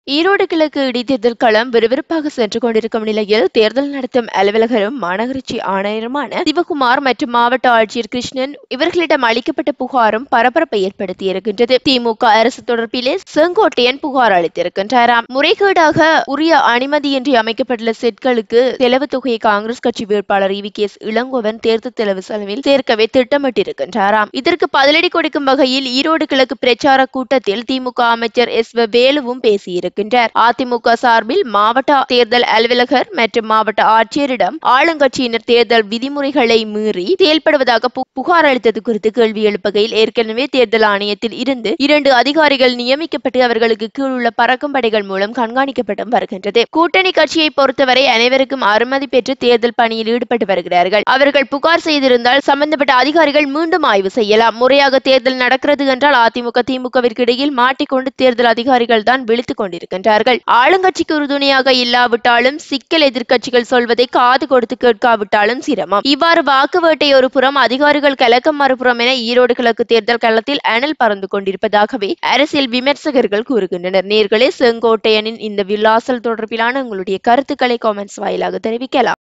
ஈரோடு கிழக்கு இடைத்தேர்தல் களம் விறுவிறுப்பாக சென்று கொண்டிருக்கும் நிலையில் தேர்தல் நடத்தும் அலுவலகரும் மாநகராட்சி ஆணையருமான சிவகுமார் மற்றும் மாவட்ட ஆட்சியர் கிருஷ்ணன் இவர்களிடம் அளிக்கப்பட்ட புகாரும் பரபரப்பை ஏற்படுத்தியிருக்கின்றது திமுக அரசு தொடர்பிலே செங்கோட்டையன் புகார் அளித்திருக்கின்றாராம் முறைகேடாக உரிய அனுமதியின்றி அமைக்கப்பட்டுள்ள செட்களுக்கு செலவு தொகையை காங்கிரஸ் கட்சி வேட்பாளர் இவி கே எஸ் இளங்கோவன் தேர்தல் செலவு செலவில் சேர்க்கவே திட்டமிட்டிருக்கின்றாராம் இதற்கு பதிலடி கொடுக்கும் வகையில் ஈரோடு கிழக்கு பிரச்சார கூட்டத்தில் திமுக அமைச்சர் எஸ் வ வேலுவும் பேசியிருக்கின்றார் அதிமுக சார்பில் மாவட்ட தேர்தல் அலுவலகர் மற்றும் மாவட்ட ஆட்சியரிடம் ஆளுங்கட்சியினர் தேர்தல் விதிமுறைகளை மீறி செயல்படுவதாக பு- புகார் அளித்தது குறித்து கேள்வி எழுப்புகையில் ஏற்கனவே தேர்தல் ஆணையத்தில் இருந்து இரண்டு அதிகாரிகள் நியமிக்கப்பட்டு அவர்களுக்கு கீழ் உள்ள பறக்கும் படைகள் மூலம் கண்காணிக்கப்பட்டும் வருகின்றது கூட்டணி கட்சியை பொறுத்தவரை அனைவருக்கும் அனுமதி பெற்று தேர்தல் பணியில் ஈடுபட்டு வருகிறார்கள் அவர்கள் புகார் செய்திருந்தால் சம்பந்தப்பட்ட அதிகாரிகள் மீண்டும் ஆய்வு செய்யலாம் முறையாக தேர்தல் நடக்கிறது என்றால் அதிமுக திமுகவிற்கு இடையில் மாட்டிக்கொண்டு தேர்தல் அதிகாரிகள் தான் விழித்துக் கொண்டிருக்கின்றார்கள் ஆளுங்கட்சிக்கு உறுதுணையாக இல்லாவிட்டாலும் சிக்கல் எதிர்க்கட்சிகள் சொல்வதை காது கொடுத்து கேட்காவிட்டாலும் சிரமம் இவ்வாறு வாக்கு வேட்டை ஒரு புறம் அதிகாரிகள் கலக்கம் மறுபுறம் என ஈரோடு கிழக்கு தேர்தல் களத்தில் அனல் பறந்து கொண்டிருப்பதாகவே அரசியல் விமர்சகர்கள் கூறுகின்றனர் நேர்களே செங்கோட்டையனின் இந்த வில்லாசல் தொடர்பிலான உங்களுடைய கருத்துக்களை காமெண்ட்ஸ் வாயிலாக தெரிவிக்கலாம்